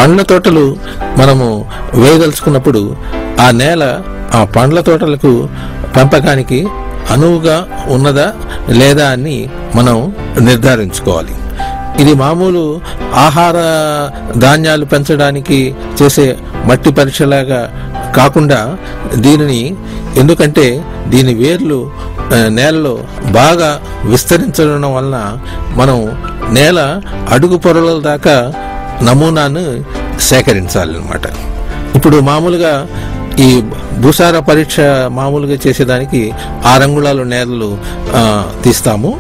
పండ్ల తోటలు మనము వేయదలుచుకున్నప్పుడు ఆ నేల ఆ పండ్ల తోటలకు పెంపకానికి అనువుగా ఉన్నదా లేదా అని మనం నిర్ధారించుకోవాలి ఇది మామూలు ఆహార ధాన్యాలు పెంచడానికి చేసే మట్టి పరీక్షలాగా కాకుండా దీనిని ఎందుకంటే దీని వేర్లు ఆ, నేలలో బాగా విస్తరించడం వలన మనం నేల అడుగు పొరల దాకా నమూనాను సేకరించాలన్నమాట ఇప్పుడు మామూలుగా ఈ భూసార పరీక్ష మామూలుగా చేసేదానికి ఆ రంగుళాలు నేలలు ఆ, తీస్తాము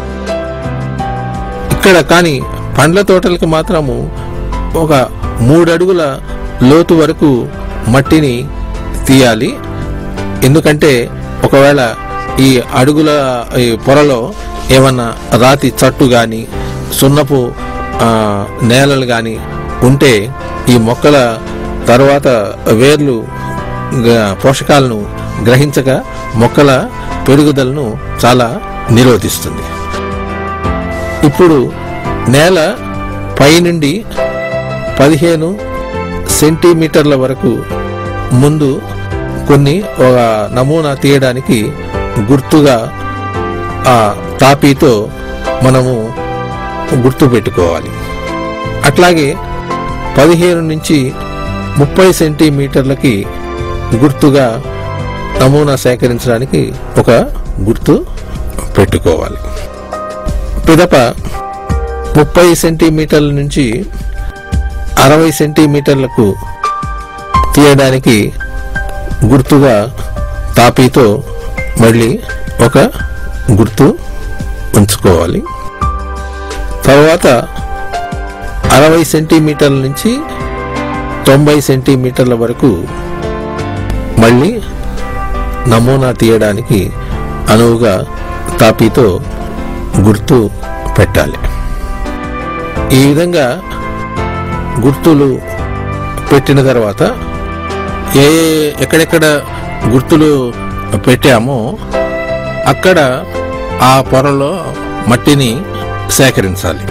ఇక్కడ కానీ పండ్ల తోటలకు మాత్రము ఒక మూడు అడుగుల లోతు వరకు మట్టిని తీయాలి ఎందుకంటే ఒకవేళ ఈ అడుగుల ఈ పొరలో ఏమన్నా రాతి చట్టు గాని సున్నపు ఆ, నేలలు గాని ఉంటే ఈ మొక్కల తర్వాత వేర్లు గ- పోషకాలను గ్రహించక మొక్కల పెరుగుదలను చాలా నిరోధిస్తుంది ఇప్పుడు నేల పైనుండి పదిహేను సెంటీమీటర్ల వరకు ముందు కొన్ని ఒక నమూనా తీయడానికి గుర్తుగా ఆ తాపీతో మనము గుర్తు పెట్టుకోవాలి అట్లాగే పదిహేను నుంచి ముప్పై సెంటీమీటర్లకి గుర్తుగా నమూనా సేకరించడానికి ఒక గుర్తు పెట్టుకోవాలి పిదప ముప్పై సెంటీమీటర్ల నుంచి అరవై సెంటీమీటర్లకు తీయడానికి గుర్తుగా తాపీతో మళ్ళీ ఒక గుర్తు ఉంచుకోవాలి తర్వాత అరవై సెంటీమీటర్ల నుంచి తొంభై సెంటీమీటర్ల వరకు మళ్ళీ నమూనా తీయడానికి అనువుగా తాపీతో గుర్తు పెట్టాలి ఈ విధంగా గుర్తులు పెట్టిన తర్వాత ఏ ఏ- ఎక్కడెక్కడ గుర్తులు పెట్టామో అక్కడ ఆ పొరలో మట్టిని సేకరించాలి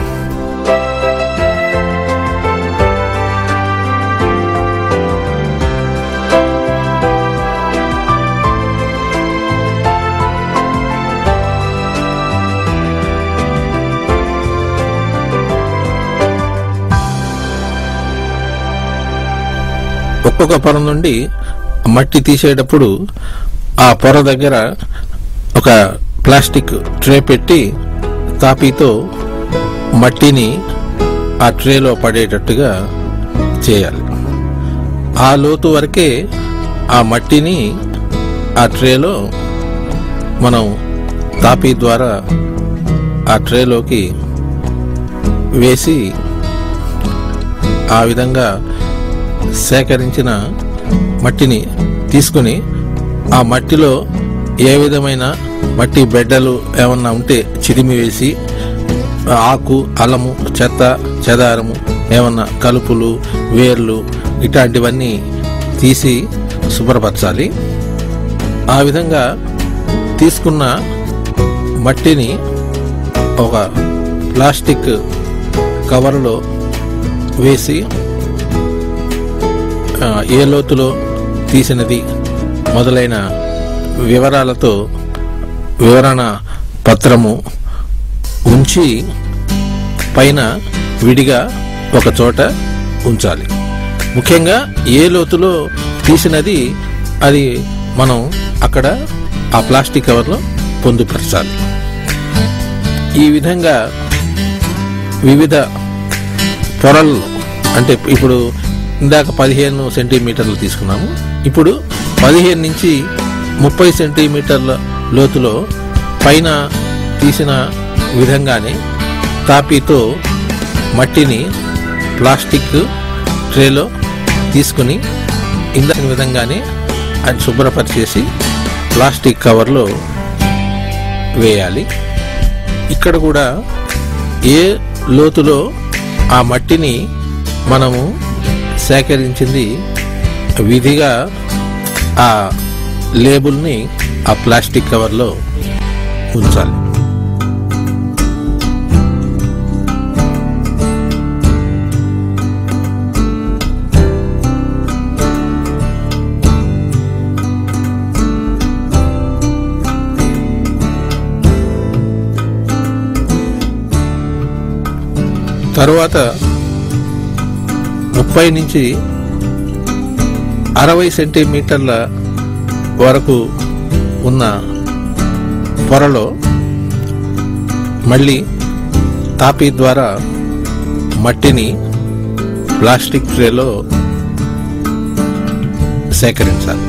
ఒక్కొక్క పొర నుండి మట్టి తీసేటప్పుడు ఆ పొర దగ్గర ఒక ప్లాస్టిక్ ట్రే పెట్టి తాపీతో మట్టిని ఆ ట్రేలో పడేటట్టుగా చేయాలి ఆ లోతు వరకే ఆ మట్టిని ఆ ట్రేలో మనం తాపీ ద్వారా ఆ ట్రేలోకి వేసి ఆ విధంగా సేకరించిన మట్టిని తీసుకుని ఆ మట్టిలో ఏ విధమైన మట్టి బెడ్డలు ఏమన్నా ఉంటే చిరిమి వేసి ఆకు అలము చెత్త చెదారము ఏమన్నా కలుపులు వేర్లు ఇట్లాంటివన్నీ తీసి శుభ్రపరచాలి ఆ విధంగా తీసుకున్న మట్టిని ఒక ప్లాస్టిక్ కవర్లో వేసి ఆ, ఏ లోతులో తీసినది మొదలైన వివరాలతో వివరణ పత్రము ఉంచి పైన విడిగా ఒక చోట ఉంచాలి ముఖ్యంగా ఏ లోతులో తీసినది అది మనం అక్కడ ఆ ప్లాస్టిక్ కవర్లో పొందుపరచాలి ఈ విధంగా వివిధ పొరలు అంటే ఇప్పుడు ఇందాక పదిహేను సెంటీమీటర్లు తీసుకున్నాము ఇప్పుడు పదిహేను నుంచి ముప్పై సెంటీమీటర్ల లోతులో పైన తీసిన విధంగానే తాపీతో మట్టిని ప్లాస్టిక్ ట్రేలో తీసుకుని ఇందాక విధంగానే అది శుభ్రపరిచేసి ప్లాస్టిక్ కవర్లో వేయాలి ఇక్కడ కూడా ఏ లోతులో ఆ మట్టిని మనము సేకరించింది విధిగా ఆ లేబుల్ని ఆ ప్లాస్టిక్ కవర్లో ఉంచాలి తరువాత ముప్పై నుంచి అరవై సెంటీమీటర్ల వరకు ఉన్న పొరలో మళ్ళీ తాపీ ద్వారా మట్టిని ప్లాస్టిక్ ట్రేలో సేకరించాలి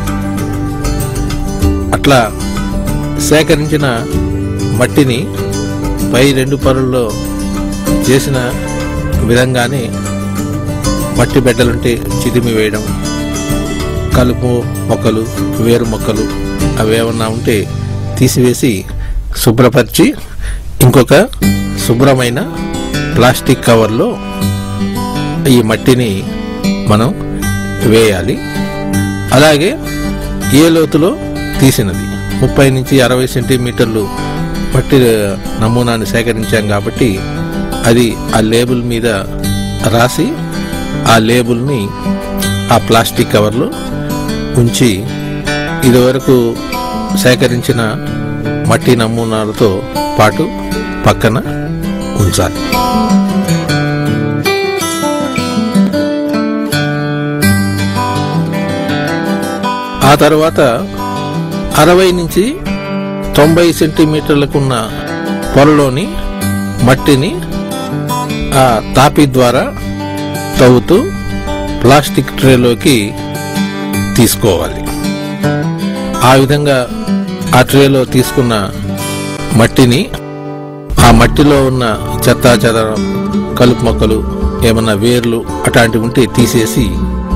అట్లా సేకరించిన మట్టిని పై రెండు పొరల్లో చేసిన విధంగానే మట్టి బెడ్డలుంటే చిదిమి వేయడం కలుపు మొక్కలు వేరు మొక్కలు అవి ఏమన్నా ఉంటే తీసివేసి శుభ్రపరిచి ఇంకొక శుభ్రమైన ప్లాస్టిక్ కవర్లో ఈ మట్టిని మనం వేయాలి అలాగే ఏ లోతులో తీసినది ముప్పై నుంచి అరవై సెంటీమీటర్లు మట్టి నమూనాను సేకరించాం కాబట్టి అది ఆ లేబుల్ మీద రాసి ఆ లేబుల్ని ఆ ప్లాస్టిక్ కవర్లో ఉంచి ఇదివరకు సేకరించిన మట్టి నమూనాలతో పాటు పక్కన ఉంచాలి ఆ తర్వాత అరవై నుంచి తొంభై సెంటీమీటర్లకున్న పొరలోని మట్టిని ఆ తాపి ద్వారా తవ్వుతూ ప్లాస్టిక్ ట్రేలోకి తీసుకోవాలి ఆ విధంగా ఆ ట్రేలో తీసుకున్న మట్టిని ఆ మట్టిలో ఉన్న చెత్తా చెదరం కలుపు మొక్కలు ఏమన్నా వేర్లు అట్లాంటివి ఉంటే తీసేసి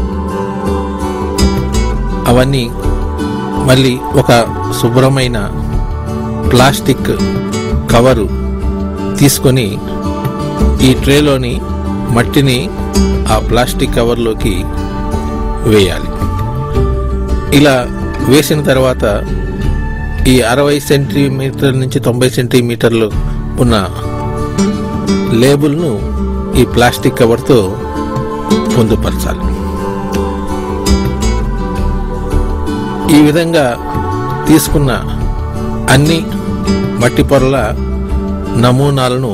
అవన్నీ మళ్ళీ ఒక శుభ్రమైన ప్లాస్టిక్ కవరు తీసుకొని ఈ ట్రేలోని మట్టిని ఆ ప్లాస్టిక్ కవర్లోకి వేయాలి ఇలా వేసిన తర్వాత ఈ అరవై సెంటీమీటర్ నుంచి తొంభై సెంటీమీటర్లు ఉన్న లేబుల్ను ఈ ప్లాస్టిక్ కవర్తో పొందుపరచాలి ఈ విధంగా తీసుకున్న అన్ని మట్టి పొరల నమూనాలను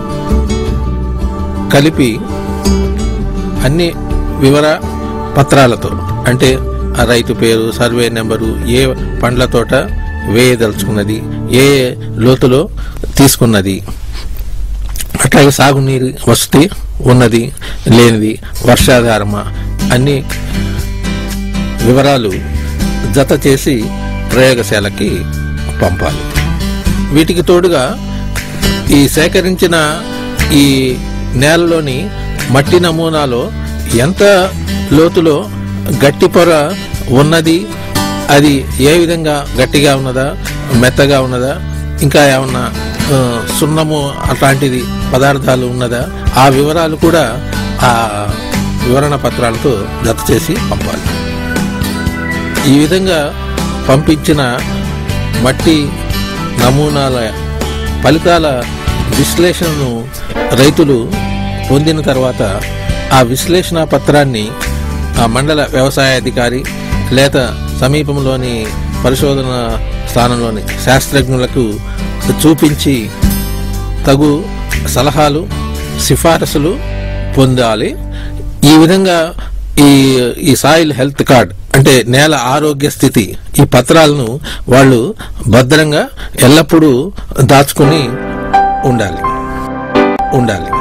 కలిపి అన్ని వివర పత్రాలతో అంటే ఆ రైతు పేరు సర్వే నెంబరు ఏ పండ్ల తోట వేయదలుచుకున్నది ఏ లోతులో తీసుకున్నది అట్లాగే సాగునీరు వసతి ఉన్నది లేనిది వర్షాధారమా అన్ని వివరాలు జత చేసి ప్రయోగశాలకి పంపాలి వీటికి తోడుగా ఈ సేకరించిన ఈ నేలలోని మట్టి నమూనాలో ఎంత లోతులో గట్టి పొర ఉన్నది అది ఏ విధంగా గట్టిగా ఉన్నదా మెత్తగా ఉన్నదా ఇంకా ఏమన్నా ఆ, సున్నము అట్లాంటిది పదార్థాలు ఉన్నదా ఆ వివరాలు కూడా ఆ వివరణ పత్రాలతో జత చేసి పంపాలి ఈ విధంగా పంపించిన మట్టి నమూనాల ఫలితాల విశ్లేషణను రైతులు పొందిన తర్వాత ఆ విశ్లేషణ పత్రాన్ని ఆ మండల వ్యవసాయ అధికారి లేదా సమీపంలోని పరిశోధన స్థానంలోని శాస్త్రజ్ఞులకు చూపించి తగు సలహాలు సిఫారసులు పొందాలి ఈ విధంగా ఈ ఈ సాయిల్ హెల్త్ కార్డ్ అంటే నేల ఆరోగ్య స్థితి ఈ పత్రాలను వాళ్ళు భద్రంగా ఎల్లప్పుడూ దాచుకుని ఉండాలి ఉండాలి